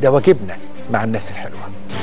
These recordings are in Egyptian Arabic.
ده واجبنا مع الناس الحلوه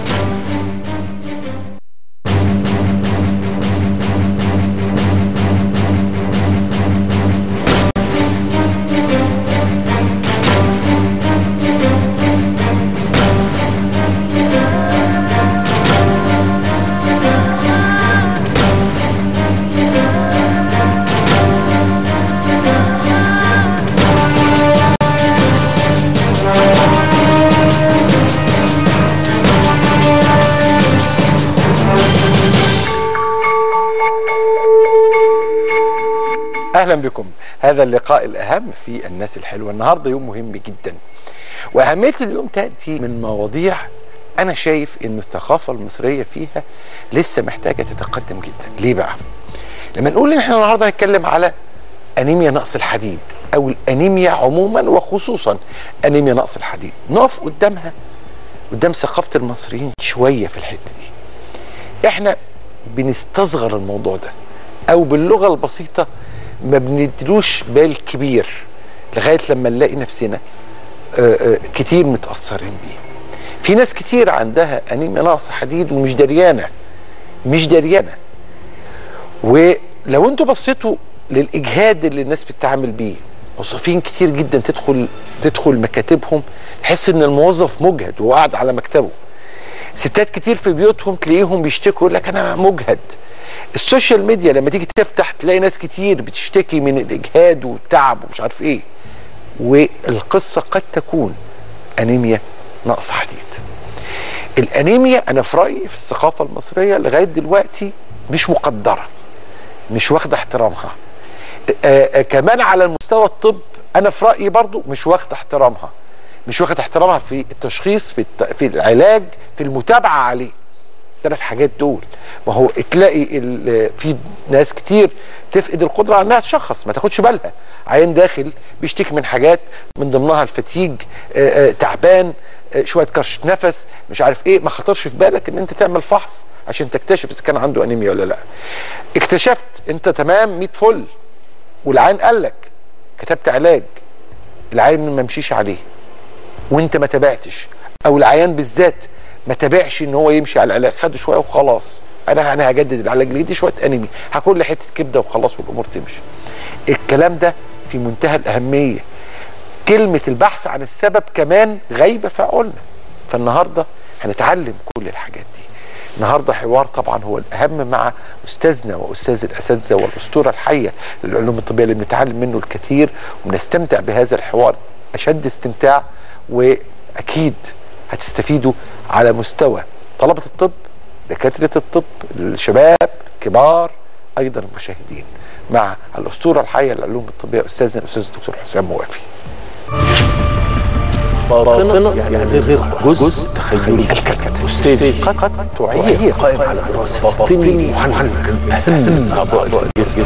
اهلا بكم هذا اللقاء الاهم في الناس الحلوه النهارده يوم مهم جدا واهميه اليوم تاتي من مواضيع انا شايف ان الثقافه المصريه فيها لسه محتاجه تتقدم جدا ليه بقى لما نقول ان احنا النهارده هنتكلم على انيميا نقص الحديد او الانيميا عموما وخصوصا انيميا نقص الحديد نقف قدامها قدام ثقافه المصريين شويه في الحته دي احنا بنستصغر الموضوع ده او باللغه البسيطه ما بندلوش بال كبير لغايه لما نلاقي نفسنا آآ آآ كتير متاثرين بيه. في ناس كتير عندها انيميا نقص حديد ومش دريانه مش دريانه. ولو انتوا بصيتوا للاجهاد اللي الناس بتتعامل بيه موظفين كتير جدا تدخل تدخل مكاتبهم تحس ان الموظف مجهد وهو قاعد على مكتبه. ستات كتير في بيوتهم تلاقيهم بيشتكوا يقول لك انا مجهد السوشيال ميديا لما تيجي تفتح تلاقي ناس كتير بتشتكي من الاجهاد والتعب ومش عارف ايه والقصه قد تكون انيميا نقص حديد الانيميا انا في رايي في الثقافه المصريه لغايه دلوقتي مش مقدره مش واخده احترامها آآ آآ كمان على المستوى الطب انا في رايي برضو مش واخده احترامها مش واخد احترامها في التشخيص في في العلاج في المتابعه عليه الثلاث حاجات دول ما هو تلاقي في ناس كتير تفقد القدره على انها تشخص ما تاخدش بالها عيان داخل بيشتكي من حاجات من ضمنها الفتيج آآ آآ تعبان آآ شويه كرشه نفس مش عارف ايه ما خطرش في بالك ان انت تعمل فحص عشان تكتشف اذا كان عنده انيميا ولا لا اكتشفت انت تمام 100 فل والعيان قال لك كتبت علاج العيان ما مشيش عليه وانت ما تابعتش او العيان بالذات ما تابعش ان هو يمشي على العلاج خده شويه وخلاص انا انا هجدد العلاج ليه دي شويه انيميا هاكل لي حته كبده وخلاص والامور تمشي الكلام ده في منتهى الاهميه كلمه البحث عن السبب كمان غايبه في عقولنا فالنهارده هنتعلم كل الحاجات دي النهارده حوار طبعا هو الاهم مع استاذنا واستاذ الاساتذه والاسطوره الحيه للعلوم الطبيه اللي بنتعلم منه الكثير وبنستمتع بهذا الحوار اشد استمتاع واكيد هتستفيدوا على مستوى طلبه الطب دكاتره الطب الشباب كبار ايضا المشاهدين مع الاسطوره الحيه للعلوم الطبيه استاذنا الاستاذ الدكتور حسام موافي باطنة يعني غير غير جزء تخيلي أستاذي قد تعيق قائم على دراسة باطني محنك أهم أعضاء الجسم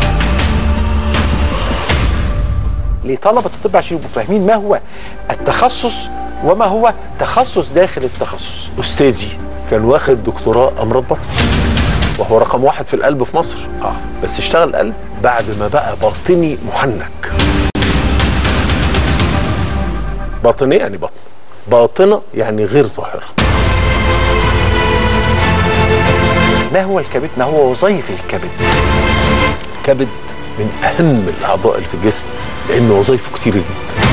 لطلبه الطب عشان يبقوا فاهمين ما هو التخصص وما هو تخصص داخل التخصص أستاذي كان واخد دكتوراه أمراض بطن وهو رقم واحد في القلب في مصر اه بس اشتغل قلب بعد ما بقى باطني محنك باطنية يعني بطن باطنة يعني غير ظاهرة ما هو الكبد ما هو وظائف الكبد كبد من أهم الأعضاء اللي في الجسم لأن وظائفه كتير جدا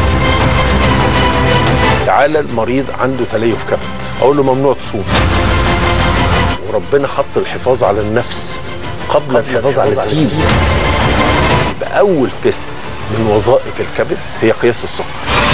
تعالى المريض عنده تليف كبد أقول له ممنوع تصوم وربنا حط الحفاظ على النفس قبل الحفاظ على الدين يبقى أول تيست من وظائف الكبد هي قياس السكر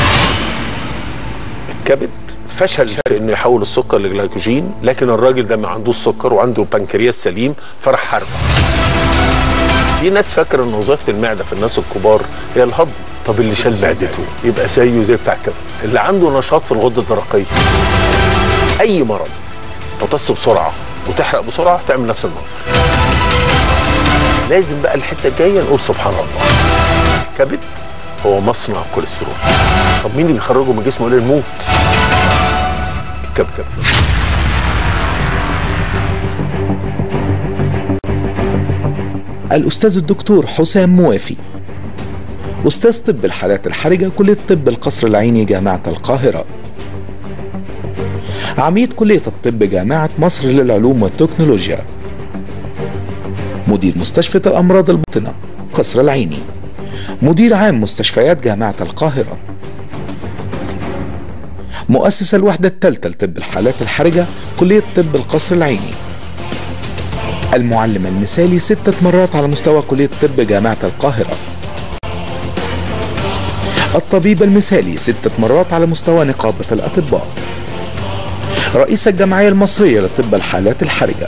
الكبد فشل في انه يحول السكر لجلايكوجين لكن الراجل ده ما عندوش سكر وعنده بنكرياس سليم فراح حاربه في ناس فاكره ان وظيفه المعده في الناس الكبار هي الهضم طب اللي شال معدته يبقى زيه زي بتاع الكبد اللي عنده نشاط في الغده الدرقيه اي مرض تمتص بسرعه وتحرق بسرعه تعمل نفس المنظر لازم بقى الحته الجايه نقول سبحان الله كبد هو مصنع كوليسترول طب مين اللي بيخرجه من جسمه الى الموت الكبد الأستاذ الدكتور حسام موافي أستاذ طب الحالات الحرجة كلية طب القصر العيني جامعة القاهرة عميد كلية الطب جامعة مصر للعلوم والتكنولوجيا مدير مستشفى الأمراض الباطنة قصر العيني مدير عام مستشفيات جامعة القاهرة مؤسس الوحدة الثالثة لطب الحالات الحرجة كلية طب القصر العيني المعلم المثالي ستة مرات على مستوى كلية طب جامعة القاهرة الطبيب المثالي ستة مرات على مستوى نقابة الأطباء رئيس الجمعية المصرية لطب الحالات الحرجة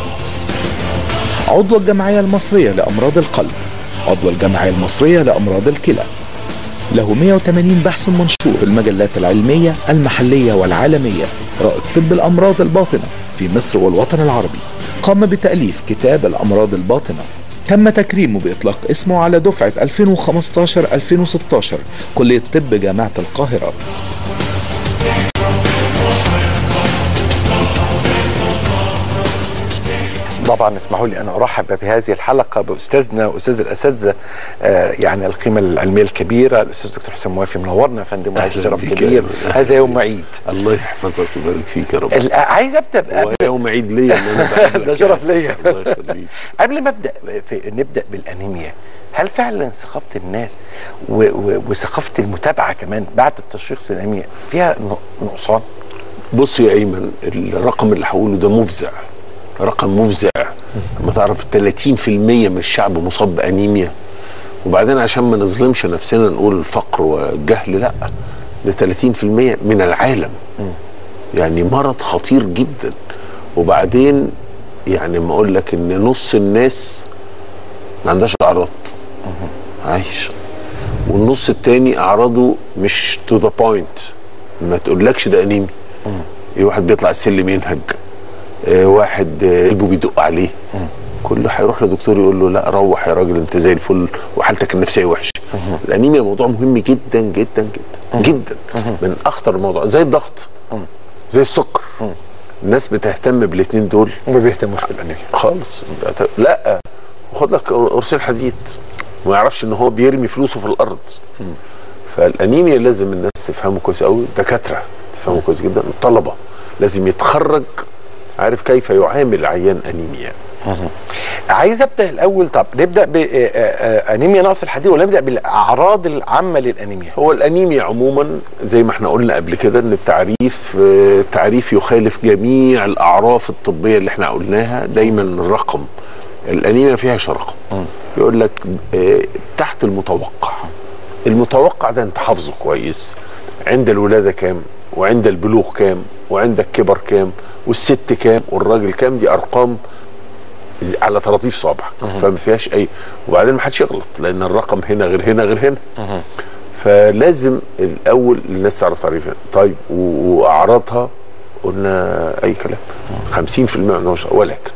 عضو الجمعية المصرية لأمراض القلب عضو الجمعية المصرية لأمراض الكلى له 180 بحث منشور في المجلات العلمية المحلية والعالمية رائد طب الأمراض الباطنة في مصر والوطن العربي قام بتأليف كتاب الأمراض الباطنة تم تكريمه بإطلاق اسمه على دفعة 2015-2016 كلية طب جامعة القاهرة طبعا اسمحوا لي ان ارحب بهذه الحلقه باستاذنا استاذ الاساتذه آه يعني القيمه العلميه الكبيره الاستاذ دكتور حسام موافي منورنا يا فندم وعايز أهلاً شرف بيك يا كبير أهلاً هذا يوم عيد الله يحفظك ويبارك فيك يا رب ال- عايز ابدا هو بقبل يوم عيد ليا ان انا بقابلك ده شرف يعني. ليا الله يخليك قبل ما ابدا في نبدا بالانيميا هل فعلا ثقافه الناس و- و- وثقافه المتابعه كمان بعد التشخيص الانيميا فيها ن- نقصان؟ بص يا ايمن الرقم اللي هقوله ده مفزع رقم مفزع لما تعرف 30% من الشعب مصاب بانيميا وبعدين عشان ما نظلمش نفسنا نقول الفقر والجهل لا ده 30% من العالم يعني مرض خطير جدا وبعدين يعني ما اقول لك ان نص الناس ما عندهاش اعراض عايش والنص التاني اعراضه مش تو ذا بوينت ما تقولكش ده انيمي إيه واحد بيطلع السلم ينهج آه، واحد آه، قلبه بيدق عليه كله هيروح لدكتور يقول له لا روح يا راجل انت زي الفل وحالتك النفسيه وحشه الانيميا موضوع مهم جدا جدا جدا جدا من اخطر الموضوع زي الضغط زي السكر الناس بتهتم بالاثنين دول ما بيهتموش بالانيميا خالص لا خد لك قرصين حديد وما يعرفش ان هو بيرمي فلوسه في الارض فالانيميا لازم الناس تفهمه كويس قوي الدكاتره تفهمه كويس جدا الطلبه لازم يتخرج عارف كيف يعامل عيان انيميا عايز ابدا الاول طب نبدا بانيميا نقص الحديد ولا نبدا بالاعراض العامه للانيميا؟ هو الانيميا عموما زي ما احنا قلنا قبل كده ان التعريف آه، تعريف يخالف جميع الاعراف الطبيه اللي احنا قلناها دايما الرقم الانيميا فيها رقم يقول لك آه، تحت المتوقع المتوقع ده انت حافظه كويس عند الولاده كام وعند البلوغ كام وعند الكبر كام والست كام والراجل كام دي ارقام زي- على طراطيف صابعك فما فيهاش اي وبعدين ما حدش يغلط لان الرقم هنا غير هنا غير هنا فلازم الاول الناس تعرف تعريفها طيب و- واعراضها قلنا اي كلام 50% ما عندهمش ولكن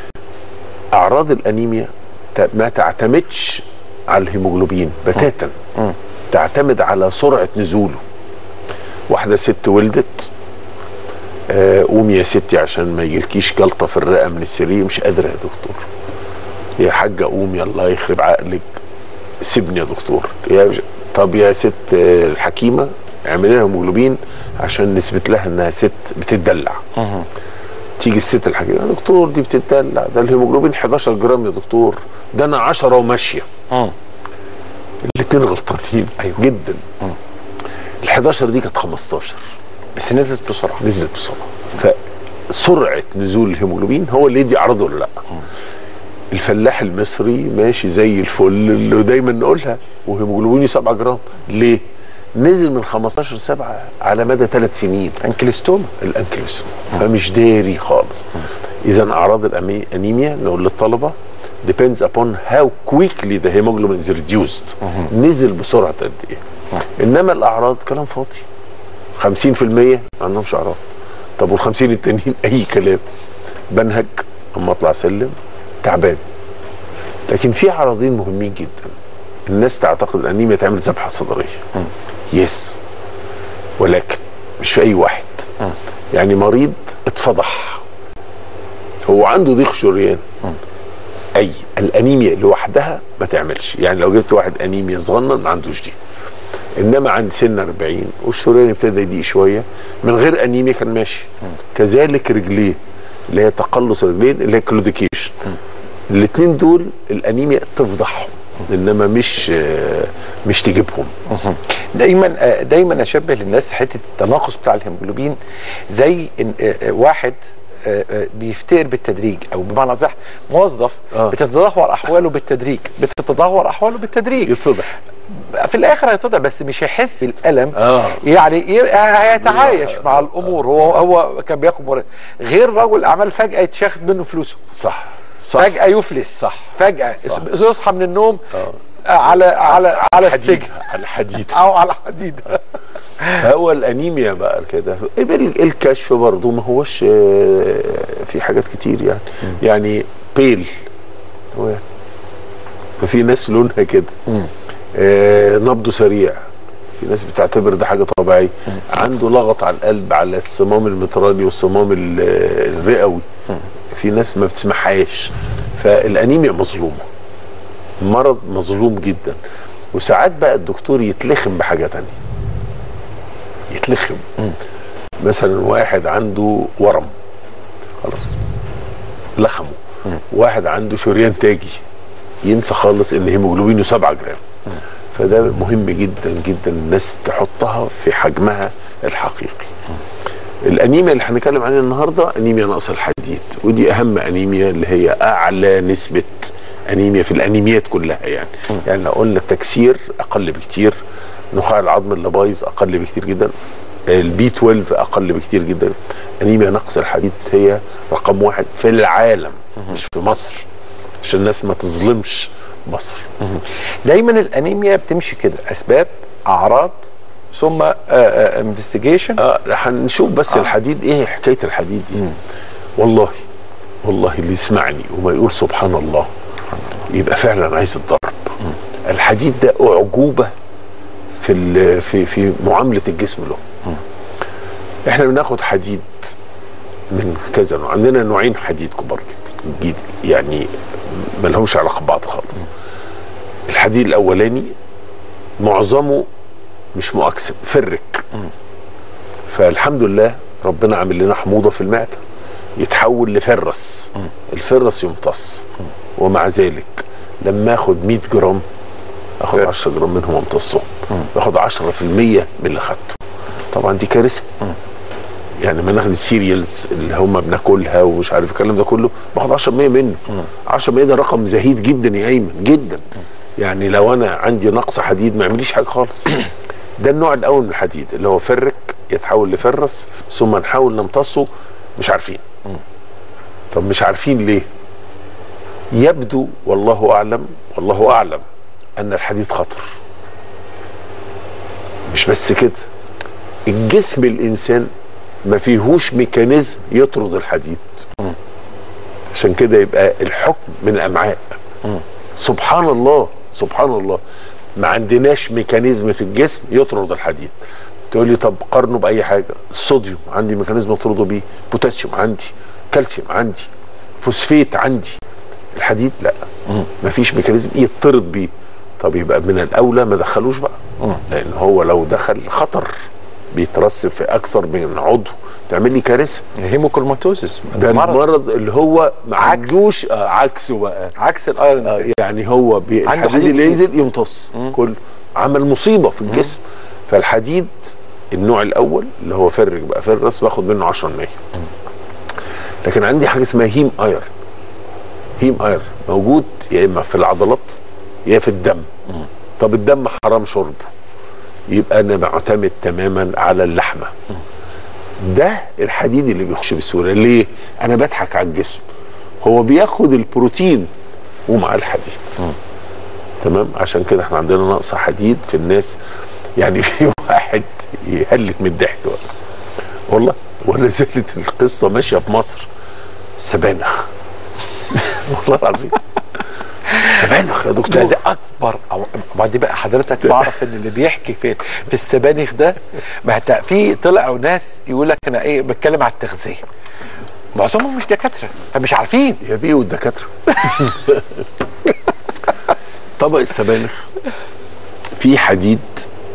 اعراض الانيميا ت- ما تعتمدش على الهيموجلوبين بتاتا تعتمد على سرعه نزوله واحده ست ولدت آه، قومي يا ستي عشان ما يجيلكيش جلطه في الرئه من السرير مش قادره يا دكتور يا حاجه قومي الله يخرب عقلك سيبني يا دكتور يا مش... طب يا ست آه، الحكيمه اعملي لها هيموجلوبين عشان نثبت لها انها ست بتدلع تيجي الست الحكيمه يا دكتور دي بتدلع ده الهيموجلوبين 11 جرام يا دكتور ده انا 10 وماشيه الاثنين غلطانين أيوة. جدا ال 11 دي كانت 15 بس نزلت بسرعه نزلت بسرعه فسرعه نزول الهيموجلوبين هو اللي يدي اعراضه ولا لا الفلاح المصري ماشي زي الفل اللي دايما نقولها وهيموجلوبينه 7 جرام ليه نزل من 15 7 على مدى ثلاث سنين انكليستوما الانكلوسوم فمش داري خالص اذا اعراض الانيميا نقول للطلبه depends upon how quickly the hemoglobin is reduced نزل بسرعه قد ايه انما الاعراض كلام فاضي 50% ما عندهمش اعراض طب وال 50 التانيين اي كلام بنهج اما اطلع سلم تعبان لكن في عرضين مهمين جدا الناس تعتقد الانيميا تعمل ذبحه صدريه يس ولكن مش في اي واحد يعني مريض اتفضح هو عنده ضيق شريان اي الانيميا لوحدها ما تعملش يعني لو جبت واحد انيميا صغنن ما عندوش دي انما عند سن 40 والشريان ابتدى يضيق شويه من غير انيميا كان ماشي كذلك رجليه اللي هي تقلص الرجلين اللي هي كلوديكيشن الاثنين دول الانيميا تفضحهم انما مش آه، مش تجيبهم دايما آه، دايما اشبه للناس حته التناقص بتاع الهيموجلوبين زي إن آه، آه، واحد آه، آه، بيفتقر بالتدريج او بمعنى صح موظف آه. بتتدهور احواله بالتدريج بتتدهور احواله بالتدريج يتفضح في الاخر هيتضع بس مش هيحس بالالم آه. يعني ي- هيتعايش مع الامور هو هو كان بياخد مرض غير رجل اعمال فجاه يتشاخد منه فلوسه صح صح فجاه يفلس صح. فجاه صح. يصحى من النوم آه. على على على حديد. السجن على الحديد او على حديد فهو الانيميا بقى كده ال- الكشف برضه ما هوش آه، في حاجات كتير يعني يعني بيل هو ففي ناس لونها كده آه نبضه سريع في ناس بتعتبر ده حاجه طبيعيه عنده لغط على القلب على الصمام المترالي والصمام ال- الرئوي في ناس ما بتسمعهاش فالانيميا مظلومه مرض مظلوم جدا وساعات بقى الدكتور يتلخم بحاجه تانية يتلخم مثلا واحد عنده ورم خلاص لخمه واحد عنده شريان تاجي ينسى خالص ان هيموجلوبينه 7 جرام فده مهم جدا جدا الناس تحطها في حجمها الحقيقي الانيميا اللي هنتكلم عليها النهارده انيميا نقص الحديد ودي اهم انيميا اللي هي اعلى نسبه انيميا في الانيميات كلها يعني يعني لو قلنا التكسير اقل بكتير نخاع العظم اللي بايظ اقل بكتير جدا البي 12 اقل بكتير جدا انيميا نقص الحديد هي رقم واحد في العالم مش في مصر عشان الناس ما تظلمش مصر دايما الانيميا بتمشي كده اسباب اعراض ثم انفستيجيشن اه هنشوف بس آه. الحديد ايه حكايه الحديد دي والله والله اللي يسمعني وما يقول سبحان الله يبقى فعلا عايز الضرب الحديد ده اعجوبه في ال- في في معامله الجسم له احنا بناخد حديد من كذا نوع عندنا نوعين حديد كبار جدا جديد يعني ما لهمش علاقه ببعض خالص الحديد الاولاني معظمه مش مؤكسد فرك فالحمد لله ربنا عامل لنا حموضه في المعده يتحول لفرس الفرس يمتص ومع ذلك لما اخد 100 جرام اخد 10 جرام منهم امتصهم باخد 10% من اللي خدته طبعا دي كارثه يعني ما ناخد السيريالز اللي هم بناكلها ومش عارف الكلام ده كله باخد 10% منه 10% ده رقم زهيد جدا يا ايمن جدا يعني لو انا عندي نقص حديد ما يعمليش حاجه خالص ده النوع الاول من الحديد اللي هو فرك يتحول لفرس ثم نحاول نمتصه مش عارفين طب مش عارفين ليه يبدو والله اعلم والله اعلم ان الحديد خطر مش بس كده الجسم الانسان ما فيهوش ميكانيزم يطرد الحديد عشان كده يبقى الحكم من الامعاء سبحان الله سبحان الله ما عندناش ميكانيزم في الجسم يطرد الحديد تقول لي طب قارنه باي حاجه الصوديوم عندي ميكانيزم اطرده بيه بوتاسيوم عندي كالسيوم عندي فوسفيت عندي الحديد لا مفيش ميكانيزم يطرد بيه طب يبقى من الاولى ما دخلوش بقى لان هو لو دخل خطر بيترسب في اكثر من عضو تعمل لي كارثه هيموكروماتوزس ده المرض اللي هو ما عكس. عندوش آه عكسه بقى عكس الايرون آه، يعني هو بي عنده الحديد حديد اللي كتير. ينزل يمتص كله عمل مصيبه في الجسم فالحديد النوع الاول اللي هو فرج بقى فرس باخد منه 10% لكن عندي حاجه اسمها هيم ايرن هيم ايرن موجود يا اما في العضلات يا في الدم طب الدم حرام شربه يبقى انا معتمد تماما على اللحمه ده الحديد اللي بيخش بسهوله ليه انا بضحك على الجسم هو بياخد البروتين ومع الحديد تمام عشان كده احنا عندنا نقص حديد في الناس يعني في واحد يهلك من الضحك بقى. والله ولا زالت القصه ماشيه في مصر سبانخ والله العظيم سبانخ يا ده دكتور ده اكبر أو- بعد بقى حضرتك بعرف ان اللي بيحكي في في السبانخ ده ما هت- في طلعوا ناس يقول لك انا ايه بتكلم على التغذيه معظمهم مش دكاتره فمش عارفين يا بيه والدكاتره طبق السبانخ فيه حديد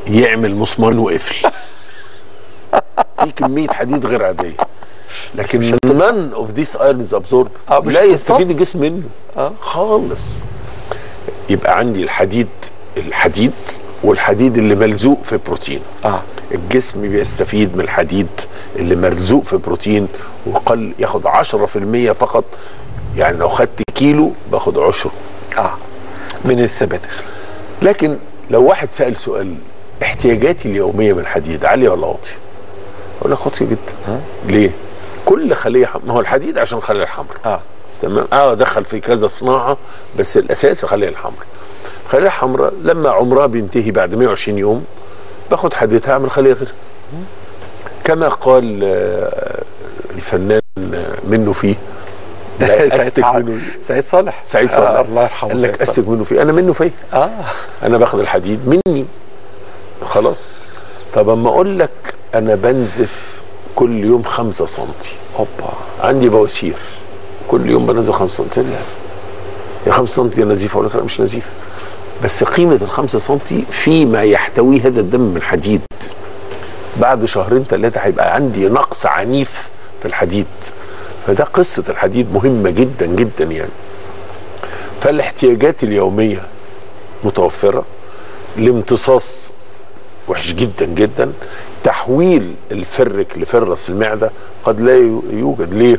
يعمل مسمار وقفل في كميه حديد غير عاديه لكن مش none of these irons absorbed آه، مش لا يستفيد هتمتص. الجسم منه آه. خالص يبقى عندي الحديد الحديد والحديد اللي ملزوق في بروتين اه الجسم بيستفيد من الحديد اللي ملزوق في بروتين وقل ياخد 10% فقط يعني لو خدت كيلو باخد عشره اه من السبانخ لكن لو واحد سأل سؤال احتياجاتي اليومية من الحديد عالية ولا واطية؟ أقول لك واطية جدا ليه؟ كل خلية حم... ما هو الحديد عشان الخلية الحمراء اه تمام اه دخل في كذا صناعة بس الأساس الخلية الحمراء الخلية الحمراء لما عمرها بينتهي بعد 120 يوم باخد حديدها اعمل خلية غيرها كما قال آه، الفنان آه، منه فيه لا سعيد أستك صالح. منه سعيد صالح سعيد صالح آه الله يرحمه قال سعيد لك صالح. أستك منه فيه أنا منه فيه اه انا باخد الحديد مني خلاص طب اما اقول لك انا بنزف كل يوم خمسة سنتي هوبا عندي بواسير كل يوم بنزل خمسة سنتي لا يا خمسة سنتي نزيف اقول لك لا مش نزيف بس قيمة الخمسة سنتي فيما يحتويه هذا الدم من حديد بعد شهرين ثلاثة هيبقى عندي نقص عنيف في الحديد فده قصة الحديد مهمة جدا جدا يعني فالاحتياجات اليومية متوفرة الامتصاص وحش جدا جدا تحويل الفرك لفرس في المعدة قد لا يو- يوجد ليه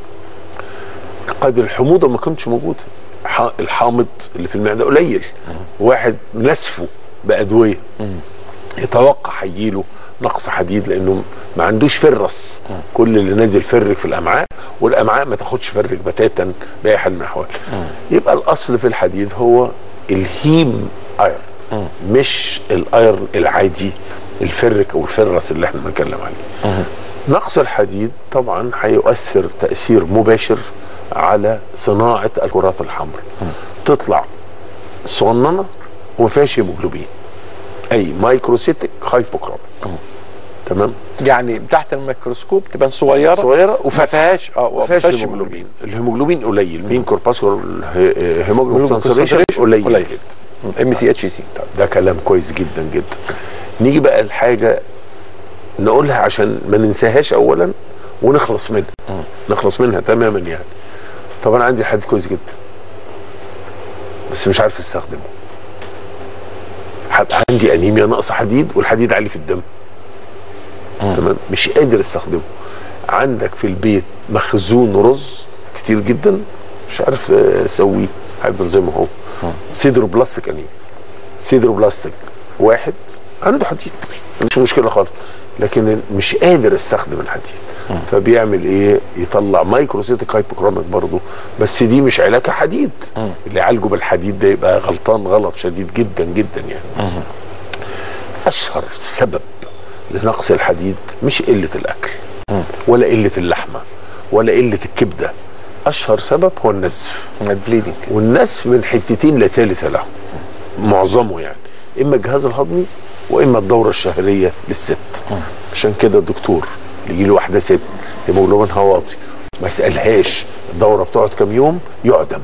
قد الحموضة ما كانتش موجودة ح- الحامض اللي في المعدة قليل واحد نسفه بأدوية يتوقع هيجيله نقص حديد لانه ما عندوش فرس كل اللي نازل فرك في الامعاء والامعاء ما تاخدش فرك بتاتا باي حال من الاحوال يبقى الاصل في الحديد هو الهيم ايرن مش الايرن العادي الفرك او الفرس اللي احنا بنتكلم عليه نقص الحديد طبعا هيؤثر تاثير مباشر على صناعه الكرات الحمراء تطلع صغننه وما فيهاش هيموجلوبين اي مايكروسيتك هايبوكروميك تمام يعني تحت الميكروسكوب تبان صغيره صغيره وما وفاتحه فيهاش اه ما فيهاش هيموجلوبين الهيموجلوبين قليل مين كورباسكول هيموجلوبين كونسنتريشن قليل قليل. جدا ام سي اتش سي ده كلام كويس جدا جدا نيجي بقى الحاجه نقولها عشان ما ننساهاش اولا ونخلص منها نخلص منها تماما يعني طب انا عندي الحديد كويس جدا بس مش عارف استخدمه ح- عندي انيميا نقص حديد والحديد عالي في الدم تمام مش قادر استخدمه عندك في البيت مخزون رز كتير جدا مش عارف آه، اسويه هيفضل زي ما هو سيدرو بلاستيك انيميا سيدرو بلاستيك واحد عنده حديد مش مشكله خالص لكن مش قادر استخدم الحديد فبيعمل ايه يطلع مايكروسيتك هايبوكروميك برضه بس دي مش علاج حديد اللي يعالجه بالحديد ده يبقى غلطان غلط شديد جدا جدا يعني اشهر سبب لنقص الحديد مش قله الاكل ولا قله اللحمه ولا قله الكبده اشهر سبب هو النزف البليدنج والنسف من حتتين لا ثالث له معظمه يعني اما الجهاز الهضمي واما الدوره الشهريه للست عشان كده الدكتور اللي يجي له واحده ست هيموجلوبينها واطي ما يسالهاش الدوره بتقعد كام يوم يعدم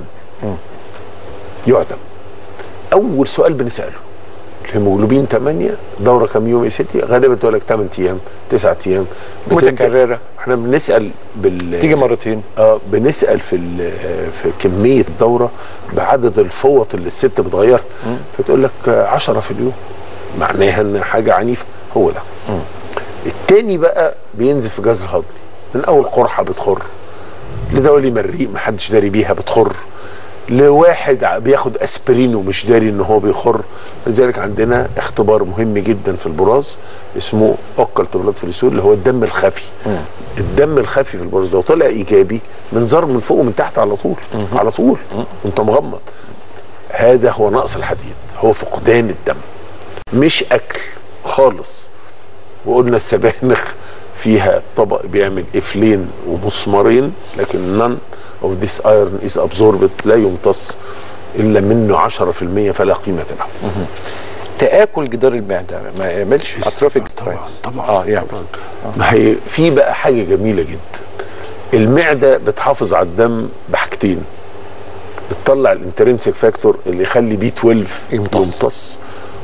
يعدم اول سؤال بنساله الهيموجلوبين 8 دوره كام يوم يا ستي غالبا تقول لك 8 ايام 9 ايام بتنزل. متكررة. احنا بنسال بال تيجي مرتين اه بنسال في ال- في كميه الدوره بعدد الفوط اللي الست بتغيرها فتقول لك آه، 10 في اليوم معناها ان حاجه عنيفه هو ده التاني بقى بينزل في الجهاز الهضمي من اول قرحه بتخر لدولي مريء محدش داري بيها بتخر لواحد ع- بياخد اسبرين ومش داري ان هو بيخر لذلك عندنا اختبار مهم جدا في البراز اسمه اوكلت بلاد فلسول اللي هو الدم الخفي الدم الخفي في البراز لو طلع ايجابي منظر من فوق ومن تحت على طول على طول وانت مغمض هذا هو نقص الحديد هو فقدان الدم مش اكل خالص وقلنا السبانخ فيها طبق بيعمل قفلين ومسمارين لكن none of this iron is absorbed لا يمتص الا منه 10% فلا قيمه له تاكل جدار المعده ما يعملش اتروفيك طبعا طبعا اه يعني ما هي في بقى حاجه جميله جدا المعده بتحافظ على الدم بحاجتين بتطلع الانترنسك فاكتور اللي يخلي بي 12 يمتص. يمتص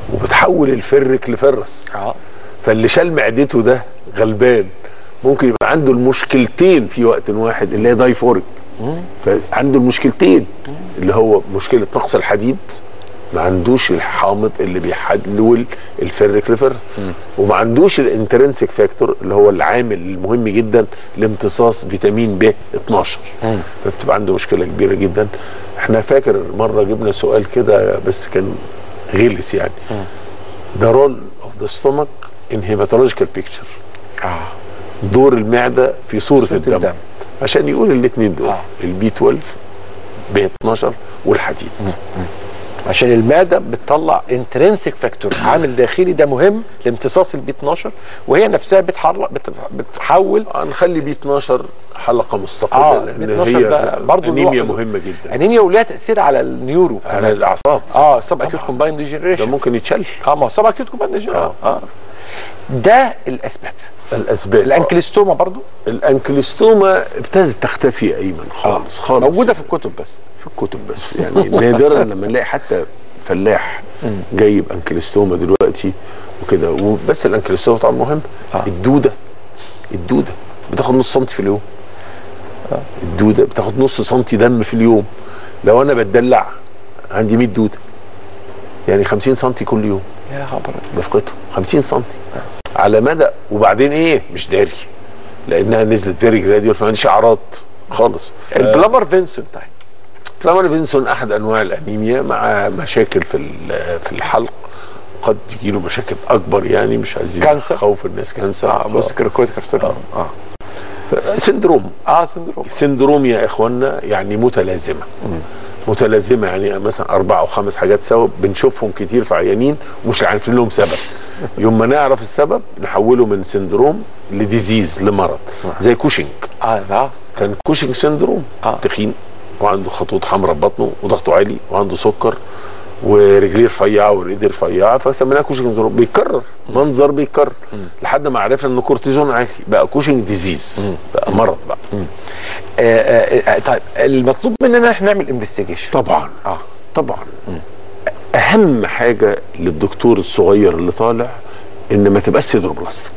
وبتحول الفرك لفرس اه فاللي شال معدته ده غلبان ممكن يبقى عنده المشكلتين في وقت واحد اللي هي دايفوريك فعنده المشكلتين اللي هو مشكله نقص الحديد ما عندوش الحامض اللي بيحلول الفرك لفرس وما عندوش الانترنسك فاكتور اللي هو العامل المهم جدا لامتصاص فيتامين ب 12 فبتبقى عنده مشكله كبيره جدا احنا فاكر مره جبنا سؤال كده بس كان غلس يعني the role of the stomach in hematological picture اه دور المعده في صوره صورة الدم, الدم. عشان يقول الاثنين دول آه. البي 12 ب 12 والحديد عشان المعده بتطلع انترنسك فاكتور عامل داخلي ده مهم لامتصاص البي 12 وهي نفسها بتحرك بت- بتحول آه، نخلي بي 12 حلقه مستقله اه لان البي 12 هي ده برضه انيميا مهمه جدا انيميا ولها تاثير على النيورو على كمان الاعصاب اه سب اكيوت كومباين ده ديجنريشن ممكن يتشل اه ما هو سب اكيوت كومباين ديجنريشن آه. اه ده الاسباب الاسباب الانكليستوما برضو الانكليستوما ابتدت تختفي ايمن خالص خالص موجوده في الكتب بس في الكتب بس يعني نادرا لما نلاقي حتى فلاح جايب انكليستوما دلوقتي وكده وبس الانكليستوما طبعا مهم آه. الدوده الدوده بتاخد نص سنتي في اليوم الدوده بتاخد نص سنتي دم في اليوم لو انا بتدلع عندي 100 دوده يعني 50 سنتي كل يوم يا خبر بفقته 50 سنتي على مدى وبعدين ايه مش داري لانها نزلت فيري جراديوال فما عنديش اعراض خالص البلامر فينسنت طيب كلامر فينسون احد انواع الانيميا مع مشاكل في ال- في الحلق قد تجيله مشاكل اكبر يعني مش عايزين كانسر؟ خوف الناس كانسر اه بص كركوت كارسينوما اه ف- سندروم اه سندروم سندروم يا اخوانا يعني متلازمه متلازمه يعني مثلا اربع او خمس حاجات سوا بنشوفهم كتير في عيانين ومش عارفين لهم سبب يوم ما نعرف السبب نحوله من سندروم لديزيز لمرض زي كوشنج اه اه كان كوشنج سندروم آه. تخين وعنده خطوط حمراء في بطنه وضغطه عالي وعنده سكر ورجليه رفيعه وايديه رفيعه فسميناه كوشنج سندروم بيتكرر منظر بيتكرر لحد ما عرفنا انه كورتيزون عالي بقى كوشنج ديزيز بقى مرض بقى آه، آه، آه، طيب المطلوب مننا احنا نعمل انفستيجيشن طبعا اه طبعا اهم حاجه للدكتور الصغير اللي طالع ان ما تبقاش سيدروبلاستيك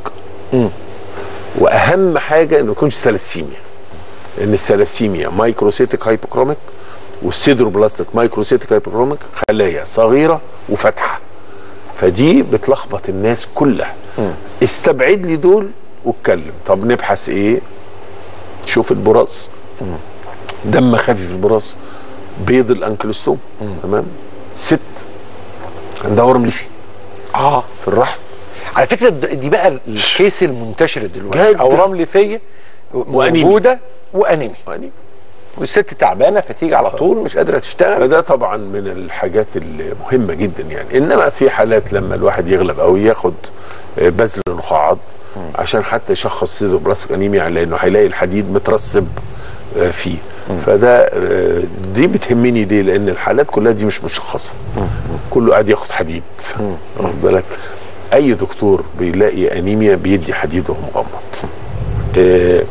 واهم حاجه انه ما يكونش ثلاسيميا لان الثلاسيميا مايكروسيتك هايبوكروميك والسيدروبلاستيك مايكروسيتك هايبوكروميك خلايا صغيره وفاتحه فدي بتلخبط الناس كلها استبعد لي دول واتكلم طب نبحث ايه شوف البراز دم خفيف في البراز بيض الانكلوستوم تمام ست عندها ورم ليفي اه في الرحم على فكره د- دي بقى الكيس المنتشر دلوقتي جدا. اورام ليفيه وأنيميا. موجوده وانيميا يعني والست تعبانه فتيجي على طول مش قادره تشتغل فده طبعا من الحاجات المهمه جدا يعني انما في حالات لما الواحد يغلب قوي ياخد آه، بذل نخاعات عشان حتى يشخص سيدوبلاستيك انيميا لانه هيلاقي الحديد مترسب آه، فيه فده آه، دي بتهمني ليه لان الحالات كلها دي مش مشخصه كله قاعد ياخد حديد واخد بالك اي دكتور بيلاقي انيميا بيدي حديد وهو مغمض آه،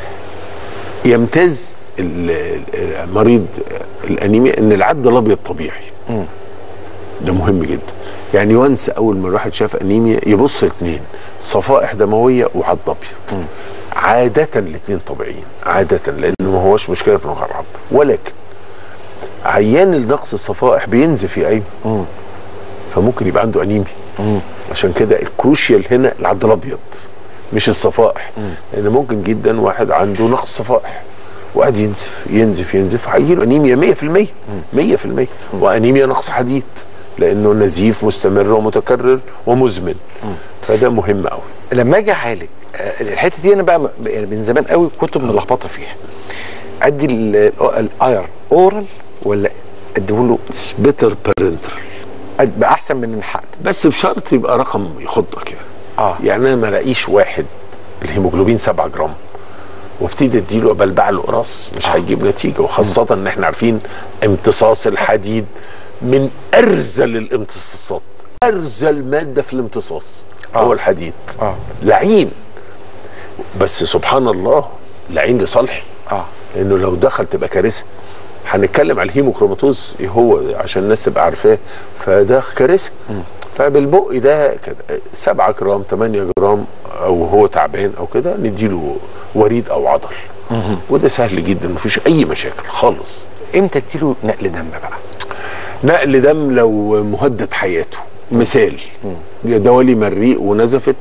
يمتاز ال- ال- مريض الانيميا ان العد الابيض طبيعي ده مهم جدا يعني وانس اول ما الواحد شاف انيميا يبص الاثنين صفائح دمويه وعد ابيض عاده الاثنين طبيعيين عاده لانه ما هوش مشكله في نقع العظم ولكن عيان النقص الصفائح بينزف يا ايمن فممكن يبقى عنده انيميا عشان كده الكروشيال هنا العد الابيض مش الصفائح لان ممكن جدا واحد عنده نقص صفائح وقاعد ينزف ينزف ينزف هيجي له انيميا 100% 100% وانيميا نقص حديد لانه نزيف مستمر ومتكرر ومزمن فده مهم قوي لما اجي اعالج آه، الحته دي انا بقى م- يعني من زمان قوي كتب ملخبطه فيها ادي الاير اورال ولا اديهوله بيتر بارنترال بقى احسن من الحقن بس بشرط يبقى رقم يخضك يعني اه يعني انا ما الاقيش واحد الهيموجلوبين 7 جرام وابتدي اديله بلبع له قراص مش هيجيب نتيجه وخاصه ان احنا عارفين امتصاص الحديد من ارذل الامتصاصات ارذل ماده في الامتصاص هو الحديد اه لعين بس سبحان الله لعين لصالحي اه لانه لو دخل تبقى كارثه هنتكلم على الهيموكروماتوز ايه هو عشان الناس تبقى عارفاه فده كارثه فبالبق ده كان 7 جرام 8 جرام او هو تعبان او كده نديله وريد او عضل وده سهل جدا مفيش اي مشاكل خالص امتى تديله نقل دم بقى نقل دم لو مهدد حياته مثال دوالي مريء ونزفت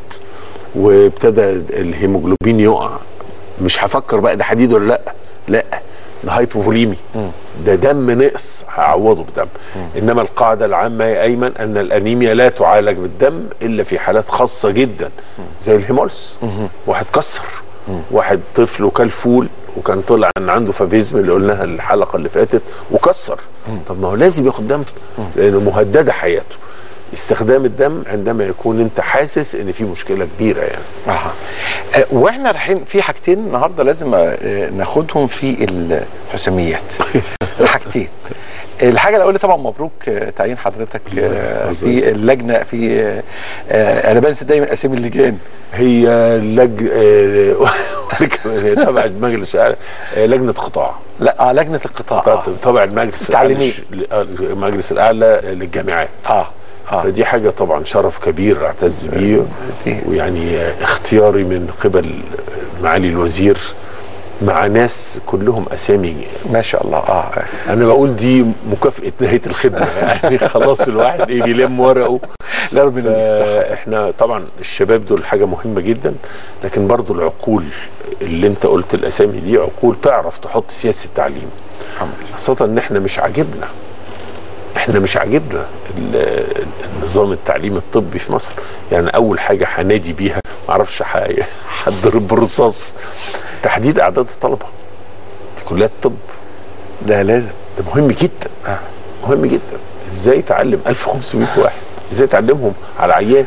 وابتدى الهيموجلوبين يقع مش هفكر بقى ده حديد ولا لا لا ده هايبوفوليمي ده دم نقص هعوضه بدم انما القاعده العامه يا ايمن ان الانيميا لا تعالج بالدم الا في حالات خاصه جدا زي الهيمولس واحد كسر واحد طفل وكل فول وكان طلع ان عنده فافيزم اللي قلناها الحلقه اللي فاتت وكسر طب ما هو لازم ياخد دم لانه مهدده حياته استخدام الدم عندما يكون انت حاسس ان في مشكله كبيره يعني اها آه، واحنا رايحين في حاجتين النهارده لازم آه، ناخدهم في الحساميات الحاجتين الحاجه الاولى طبعا مبروك آه، تعيين حضرتك آه، يحفظك. في اللجنه في آه، آه، انا بنسى دايما اسامي اللجان هي لج آه، هي تبع مجلس آه، لجنه قطاع لا آه، لجنه القطاع آه. تبع المجلس الاعلى التعليمية. للش- آه، المجلس الاعلى للجامعات اه اه فدي حاجه طبعا شرف كبير اعتز بيه دي- ويعني آه، اختياري من قبل معالي الوزير مع ناس كلهم اسامي ما شاء الله اه انا بقول دي مكافاه نهايه الخدمه يعني خلاص الواحد ايه بيلم ورقه لا ربنا يديك الصحة. احنا طبعا الشباب دول حاجه مهمه جدا لكن برضو العقول اللي انت قلت الاسامي دي عقول تعرف تحط سياسه التعليم الحمد لله خاصه ان احنا مش عاجبنا احنا مش عاجبنا ال- النظام التعليمي الطبي في مصر يعني اول حاجه هنادي بيها معرفش ح- هتضرب بالرصاص تحديد اعداد الطلبه في كليات الطب ده لازم ده مهم جدا آه. مهم جدا ازاي تعلم 1500 واحد ازاي تعلمهم على عيان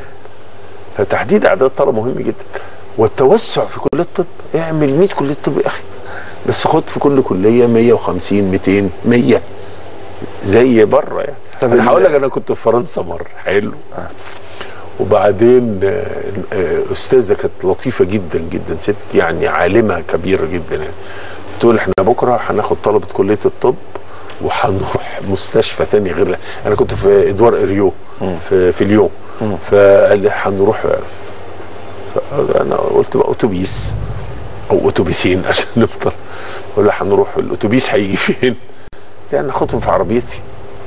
فتحديد اعداد الطلبه مهم جدا والتوسع في كليه الطب اعمل 100 كليه طب يا اخي بس خد في كل كليه 150 200 100 زي بره يعني طب طب ال- انا هقول لك انا كنت في فرنسا مره حلو وبعدين آه، آه، استاذه كانت لطيفه جدا جدا ست يعني عالمه كبيره جدا يعني بتقول احنا بكره هناخد طلبه كليه الطب وهنروح مستشفى تاني غير انا كنت في ادوار اريو في في اليوم فقال لي هنروح فانا قلت بقى اتوبيس او اتوبيسين عشان نفطر ولا هنروح الاتوبيس هيجي فين؟ قلت يعني ناخدهم في عربيتي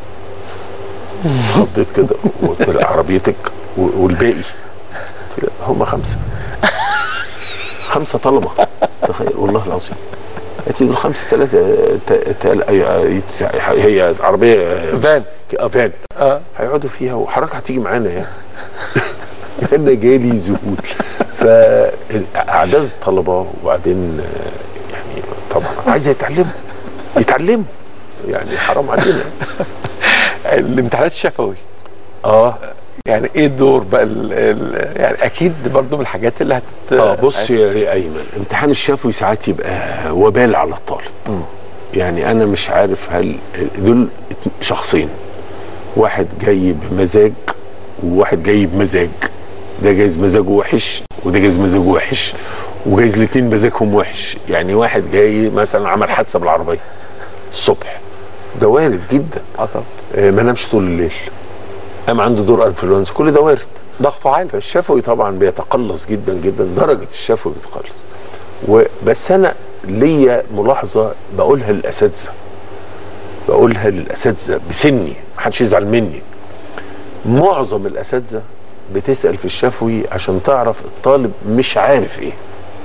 خضيت كده وقلت لها عربيتك و- والباقي قلت لها هم خمسه خمسه طلبه تخيل والله العظيم قالت لي دول خمسه ثلاثه هي عربيه فان آه، فان اه هيقعدوا فيها وحضرتك هتيجي معانا يعني انا جالي ذهول فاعداد الطلبه وبعدين آه، يعني طبعا عايزه يتعلموا يتعلموا يعني حرام علينا الامتحانات الشفوي اه يعني ايه الدور بقى ال ال يعني اكيد برضو من الحاجات اللي هتت اه بص يا يا ايمن امتحان الشفوي ساعات يبقى وبال على الطالب يعني انا مش عارف هل دول ات- شخصين واحد جاي بمزاج وواحد جاي بمزاج ده جايز مزاجه وحش وده جايز مزاجه وحش وجايز الاثنين مزاجهم وحش يعني واحد جاي مثلا عمل حادثه بالعربيه الصبح ده وارد جدا اه طبعا آه، ما نامش طول الليل قام عنده دور انفلونزا كل ده وارد ضغطه عالي فالشفوي طبعا بيتقلص جدا جدا درجه الشفوي بتقلص وبس انا ليا ملاحظه بقولها للاساتذه بقولها للاساتذه بسني محدش يزعل مني معظم الاساتذه بتسال في الشفوي عشان تعرف الطالب مش عارف ايه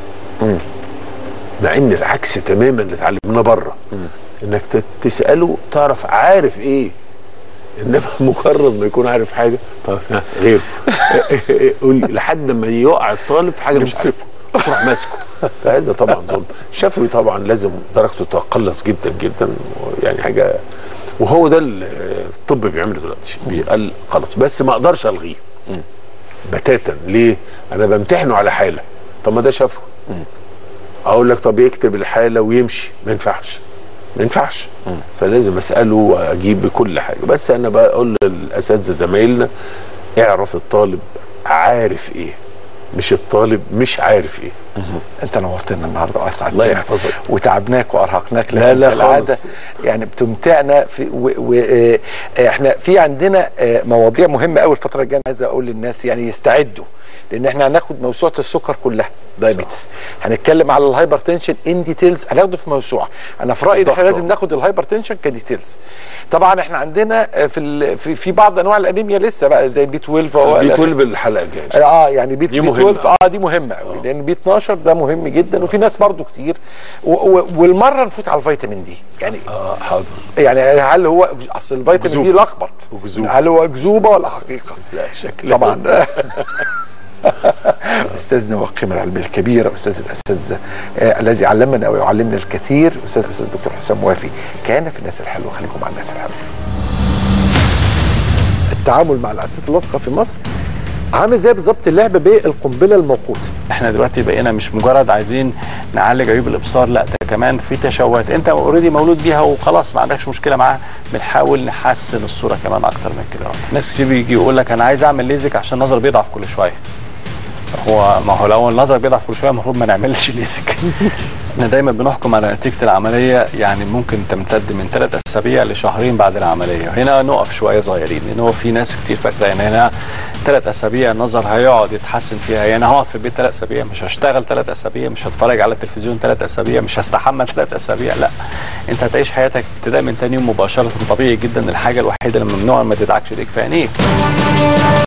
مع ان العكس تماما اللي اتعلمناه بره انك ت- تساله تعرف عارف ايه انما مجرد ما يكون عارف حاجه طب ها، غيره قول لي لحد ما يقع الطالب في حاجه مش عارفها تروح ماسكه فهذا طبعا ظلم شفوي طبعا لازم درجته تقلص جدا جدا يعني حاجه وهو ده اللي الطب بيعمله دلوقتي بيقل خلاص بس ما اقدرش الغيه بتاتا ليه؟ انا بمتحنه على حاله طب ما ده شفوي اقول لك طب يكتب الحاله ويمشي ما ينفعش ما ينفعش فلازم اساله واجيب بكل حاجه بس انا بقول للاساتذه زمايلنا اعرف الطالب عارف ايه مش الطالب مش عارف ايه انت نورتنا النهارده واسعدتنا الله يحفظك. وتعبناك وارهقناك لا، لكن لا كالعادة خالص. يعني بتمتعنا في و و آه، احنا في عندنا آه، مواضيع مهمه قوي الفتره الجايه عايز اقول للناس يعني يستعدوا لان احنا هناخد موسوعه السكر كلها دايابيتس هنتكلم على الهايبر تنشن ان ديتيلز هناخده في موسوعه انا في رايي إن احنا الضغط. لازم ناخد الهايبر تنشن كديتيلز طبعا احنا عندنا آه، في ال- في, في بعض انواع الانيميا لسه بقى زي البي 12 وهو بي إلى 12 الحلقه الجايه اه يعني بي دي بي مهمة. 12 اه دي مهمه قوي لان بي 12 ده مهم جدا وفي ناس برضو كتير و و والمره نفوت على الفيتامين دي يعني اه حاضر يعني هل هو اصل الفيتامين دي أكذوبة. لخبط أكذوبة. هل هو اكذوبه ولا حقيقه؟ لا شكله طبعا استاذنا وقيم العلم الكبير استاذ الاساتذه آه الذي علمنا ويعلمنا الكثير استاذ الاستاذ دكتور حسام وافي كان في الناس الحلوه خليكم مع الناس الحلوه التعامل مع العدسات اللاصقه في مصر عامل زي بالظبط اللعب بالقنبله الموقوته احنا دلوقتي بقينا مش مجرد عايزين نعالج عيوب الابصار لا ده كمان في تشوهات انت اوريدي مولود بيها وخلاص ما عندكش مشكله معاها بنحاول نحسن الصوره كمان اكتر من كده ناس كتير بيجي يقول لك انا عايز اعمل ليزك عشان النظر بيضعف كل شويه هو ما هو لو النظر بيضعف كل شويه المفروض ما نعملش ليزك احنا دايما بنحكم على نتيجه العمليه يعني ممكن تمتد من ثلاث اسابيع لشهرين بعد العمليه هنا نقف شويه صغيرين لان هو في ناس كتير فاكره ان هنا ثلاث اسابيع النظر هيقعد يتحسن فيها يعني هقعد في البيت ثلاث اسابيع مش هشتغل ثلاث اسابيع مش هتفرج على التلفزيون ثلاث اسابيع مش هستحمى ثلاث اسابيع لا انت هتعيش حياتك ابتداء من تاني يوم مباشره طبيعي جدا الحاجه الوحيده اللي ممنوع ما تدعكش ايديك في عينيك